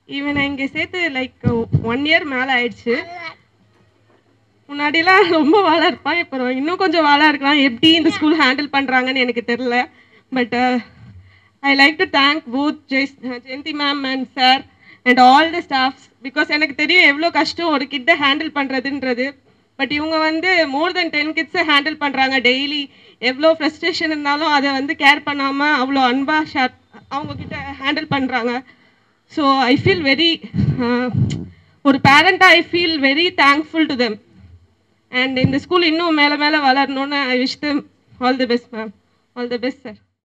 இவனை இங்கே சேர்த்து லைக் ஒன் இயர் மேலே ஆயிடுச்சு முன்னாடிலாம் ரொம்ப வாழா இருப்பான் இப்போ இன்னும் கொஞ்சம் வாழா இருக்கலாம் எப்படி இந்த ஸ்கூல் ஹேண்டில் பண்ணுறாங்கன்னு எனக்கு தெரில but I like to thank both ஜெய்ஸ் Jayanthi ma'am and sir and all the staffs because எனக்கு தெரியும் எவ்வளோ கஷ்டம் ஒரு கிட்ட ஹேண்டில் பண்ணுறதுன்றது பட் இவங்க வந்து மோர் தென் டென் கிட்ஸை ஹேண்டில் பண்ணுறாங்க டெய்லி எவ்வளோ ஃப்ரஸ்ட்ரேஷன் இருந்தாலும் அதை வந்து கேர் பண்ணாமல் அவ்வளோ அன்பாக ஷேர் அவங்கக்கிட்ட ஹேண்டில் பண்ணுறாங்க ஸோ ஐ ஃபீல் வெரி ஒரு பேரண்டாக I feel very thankful to them and இந்த ஸ்கூல் இன்னும் மேலே மேலே வளரணும்னு I wish them all the best ma'am all the best sir